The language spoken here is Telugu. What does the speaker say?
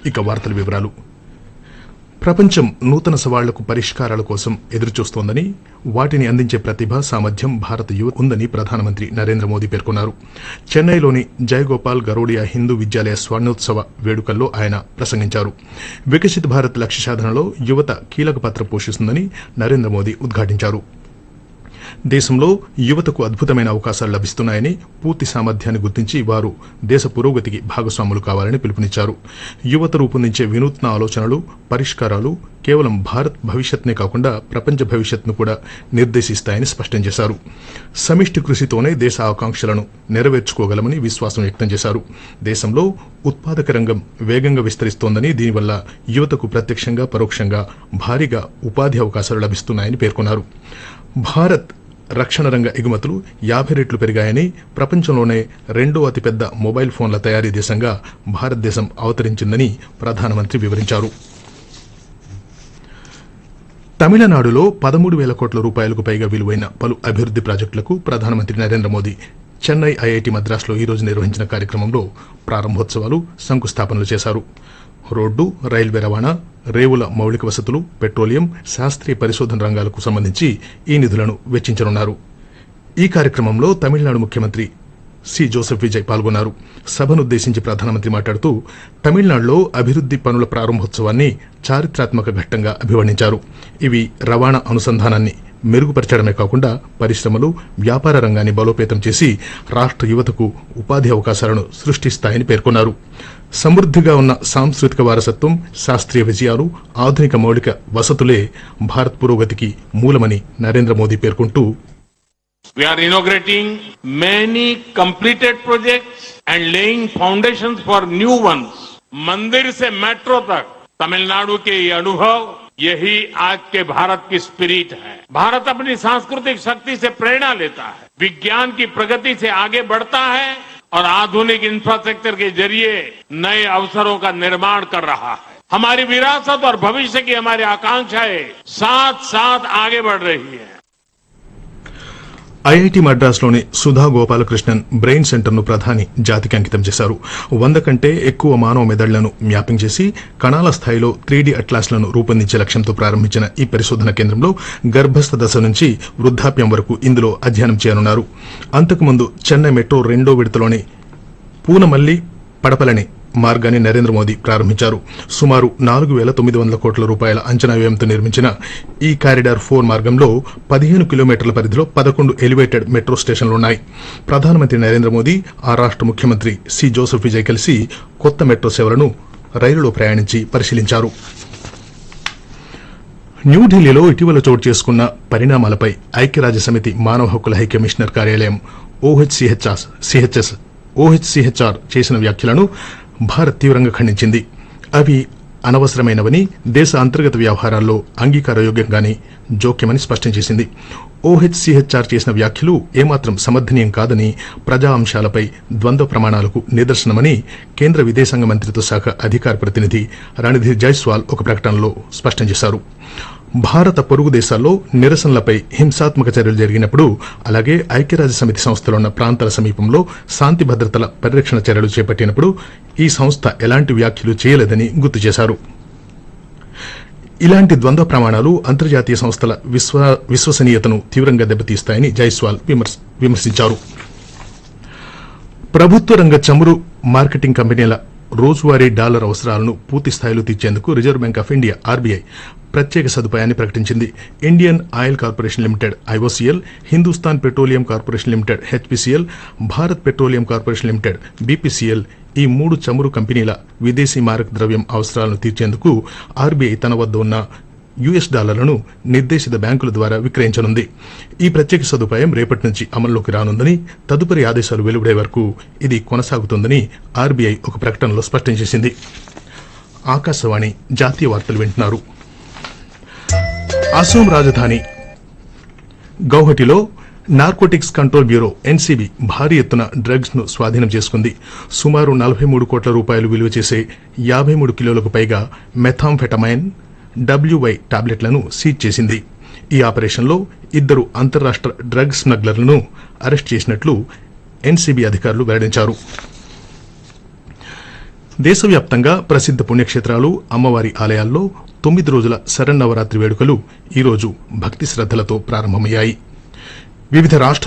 ఇక వార్తల వివరాలు ప్రపంచం నూతన సవాళ్లకు పరిష్కారాల కోసం ఎదురుచూస్తోందని వాటిని అందించే ప్రతిభ సామర్థ్యం భారత యువత ఉందని ప్రధానమంత్రి నరేంద్ర మోదీ పేర్కొన్నారు చెన్నైలోని జయగోపాల్ గరోడియా హిందూ విద్యాలయ స్వర్ణోత్సవ వేడుకల్లో ఆయన ప్రసంగించారు వికసిత్ భారత్ లక్ష్య సాధనలో యువత కీలక పాత్ర పోషిస్తుందని నరేంద్ర మోదీ ఉద్ఘాటించారు దేశంలో యువతకు అద్భుతమైన అవకాశాలు లభిస్తున్నాయని పూర్తి సామర్థ్యాన్ని గుర్తించి వారు దేశ పురోగతికి భాగస్వాములు కావాలని పిలుపునిచ్చారు యువత రూపొందించే వినూత్న ఆలోచనలు పరిష్కారాలు కేవలం భారత్ భవిష్యత్నే కాకుండా ప్రపంచ భవిష్యత్ను కూడా నిర్దేశిస్తాయని స్పష్టం చేశారు సమిష్టి కృషితోనే దేశ ఆకాంక్షలను నెరవేర్చుకోగలమని విశ్వాసం వ్యక్తం చేశారు దేశంలో ఉత్పాదక రంగం వేగంగా విస్తరిస్తోందని దీనివల్ల యువతకు ప్రత్యక్షంగా పరోక్షంగా భారీగా ఉపాధి అవకాశాలు లభిస్తున్నాయని పేర్కొన్నారు భారత్ రక్షణ రంగ ఎగుమతులు యాభై రెట్లు పెరిగాయని ప్రపంచంలోనే రెండో అతిపెద్ద మొబైల్ ఫోన్ల తయారీ దేశంగా భారతదేశం అవతరించిందని ప్రధానమంత్రి వివరించారు తమిళనాడులో పదమూడు వేల కోట్ల రూపాయలకు పైగా విలువైన పలు అభివృద్ది ప్రాజెక్టులకు ప్రధానమంత్రి నరేంద్ర మోదీ చెన్నై ఐఐటి మద్రాసులో ఈ రోజు నిర్వహించిన కార్యక్రమంలో ప్రారంభోత్సవాలు శంకుస్థాపనలు చేశారు రోడ్డు రైల్వే రవాణా రేవుల మౌలిక వసతులు పెట్రోలియం శాస్త్రీయ పరిశోధన రంగాలకు సంబంధించి ఈ నిధులను వెచ్చించనున్నారు ఈ కార్యక్రమంలో తమిళనాడు ముఖ్యమంత్రి సి జోసెఫ్ విజయ్ పాల్గొన్నారు సభనుద్దేశించి ప్రధానమంత్రి మాట్లాడుతూ తమిళనాడులో అభివృద్ది పనుల ప్రారంభోత్సవాన్ని చారిత్రాత్మక ఘట్టంగా అభివర్ణించారు ఇవి రవాణా అనుసంధానాన్ని మెరుగుపరచడమే కాకుండా పరిశ్రమలు వ్యాపార రంగాన్ని బలోపేతం చేసి రాష్ట్ర యువతకు ఉపాధి అవకాశాలను సృష్టిస్తాయని పేర్కొన్నారు సమృద్ధిగా ఉన్న సాంస్కృతిక వారసత్వం శాస్త్రీయ విజయాలు ఆధునిక మౌలిక వసతులే భారత్ పురోగతికి మూలమని నరేంద్ర మోదీ పేర్కొంటూ We are inaugurating many completed projects and laying foundations for new ones. मंदिर से मेट्रो तक तमिलनाडु के ये अनुभव यही आज के भारत की स्पिरिट है भारत अपनी सांस्कृतिक शक्ति से प्रेरणा लेता है विज्ञान की प्रगति से आगे बढ़ता है और आधुनिक इंफ्रास्ट्रक्चर के जरिए नए अवसरों का निर्माण कर रहा है हमारी विरासत और भविष्य की हमारी आकांक्षाएं साथ साथ आगे बढ़ रही है ఐఐటి మద్రాసులోని సుధా గోపాలకృష్ణన్ బ్రెయిన్ సెంటర్ను ప్రధాని జాతికి అంకితం చేశారు వంద కంటే ఎక్కువ మానవ మెదళ్లను మ్యాపింగ్ చేసి కణాల స్థాయిలో త్రీడీ అట్లాస్లను రూపొందించే లక్ష్యంతో ప్రారంభించిన ఈ పరిశోధన కేంద్రంలో గర్భస్థ దశ నుంచి వృద్ధాప్యం వరకు ఇందులో అధ్యయనం చేయనున్నారు అంతకుముందు చెన్నై మెట్రో రెండో విడతలోని పూనమల్లి పడపలని మార్గాన్ని నరేంద్ర మోదీ ప్రారంభించారు సుమారు నాలుగు వేల తొమ్మిది వందల కోట్ల రూపాయల అంచనా వ్యయంతో నిర్మించిన ఈ కారిడార్ ఫోర్ మార్గంలో పదిహేను కిలోమీటర్ల పరిధిలో పదకొండు ఎలివేటెడ్ మెట్రో స్టేషన్లున్నాయి ప్రధానమంత్రి నరేంద్ర మోదీ ఆ రాష్ట ముఖ్యమంత్రి సి జోసెఫ్ విజయ్ కలిసి కొత్త మెట్రో సేవలను రైలులో ప్రయాణించి పరిశీలించారు న్యూఢిల్లీలో ఇటీవల చోటు చేసుకున్న పరిణామాలపై ఐక్యరాజ్య సమితి మానవ హక్కుల హై కమిషనర్ కార్యాలయం ఓహెచ్సిహెచ్ఆర్ సిహెచ్ఎస్ ఓహెచ్సిహెచ్ఆర్ చేసిన వ్యాఖ్యలను భారత్ తీవ్రంగా ఖండించింది అవి అనవసరమైనవని దేశ అంతర్గత వ్యవహారాల్లో అంగీకారయోగ్యంగానే జోక్యమని స్పష్టం చేసింది ఓహెచ్సిహెచ్ఆర్ చేసిన వ్యాఖ్యలు ఏమాత్రం సమర్థనీయం కాదని ప్రజా అంశాలపై ద్వంద్వ ప్రమాణాలకు నిదర్శనమని కేంద్ర విదేశాంగ మంత్రిత్వ శాఖ అధికార ప్రతినిధి రణధీర్ జైస్వాల్ ఒక ప్రకటనలో స్పష్టం చేశారు భారత పొరుగు దేశాల్లో నిరసనలపై హింసాత్మక చర్యలు జరిగినప్పుడు అలాగే ఐక్యరాజ్య సమితి సంస్థలో ఉన్న ప్రాంతాల సమీపంలో శాంతి భద్రతల పరిరక్షణ చర్యలు చేపట్టినప్పుడు ఈ సంస్థ ఎలాంటి వ్యాఖ్యలు చేయలేదని గుర్తు చేశారు ఇలాంటి ద్వంద్వ ప్రమాణాలు అంతర్జాతీయ సంస్థల విశ్వ విశ్వసనీయతను తీవ్రంగా దెబ్బతీస్తాయని జైస్వాల్ విమర్శ విమర్శించారు ప్రభుత్వ రంగ చమురు మార్కెటింగ్ కంపెనీల రోజువారీ డాలర్ అవసరాలను పూర్తి స్థాయిలో తీర్చేందుకు reserve bank of India RBI ప్రత్యేక సదుపాయాన్ని ప్రకటించింది Indian oil corporation limited IOCL Hindustan petroleum corporation limited HPCL Bharat petroleum corporation limited BPCL ఈ మూడు చమురు కంపెనీల విదేశీ మారక ద్రవ్యం అవసరాలను తీర్చేందుకు ఆర్బీఐ తన వద్ద ఉన్న యుఎస్ డాలర్లను నిర్దేశిత బ్యాంకుల ద్వారా విక్రయించనుంది ఈ ప్రత్యేక సదుపాయం రేపటి నుంచి అమల్లోకి రానుందని తదుపరి ఆదేశాలు వెలువడే వరకు ఇది కొనసాగుతుందని ఆర్బీఐ ఒక ప్రకటనలో స్పష్టం చేసింది ఆకాశవాణి జాతీయ వార్తలు వింటున్నారు అసోం రాజధాని గౌహటిలో నార్కోటిక్స్ కంట్రోల్ బ్యూరో ఎన్సీబీ భారీ ఎత్తున డ్రగ్స్ ను స్వాధీనం చేసుకుంది సుమారు నలభై మూడు కోట్ల రూపాయలు విలువ చేసే యాభై మూడు కిలోలకు పైగా మెథాంఫెటమైన్ డబ్ల్యూవై టాబ్లెట్లను సీజ్ చేసింది ఈ ఆపరేషన్లో ఇద్దరు అంతర్రాష్ట్ర డ్రగ్ స్మగ్లర్లను అరెస్ట్ చేసినట్లు ఎన్సీబీ అధికారులు వెల్లడించారు దేశవ్యాప్తంగా ప్రసిద్ధ పుణ్యక్షేత్రాలు అమ్మవారి ఆలయాల్లో తొమ్మిది రోజుల శరన్నవరాత్రి వేడుకలు ఈరోజు భక్తి శ్రద్దలతో ప్రారంభమయ్యాయి వివిధ రాష్ట్రాల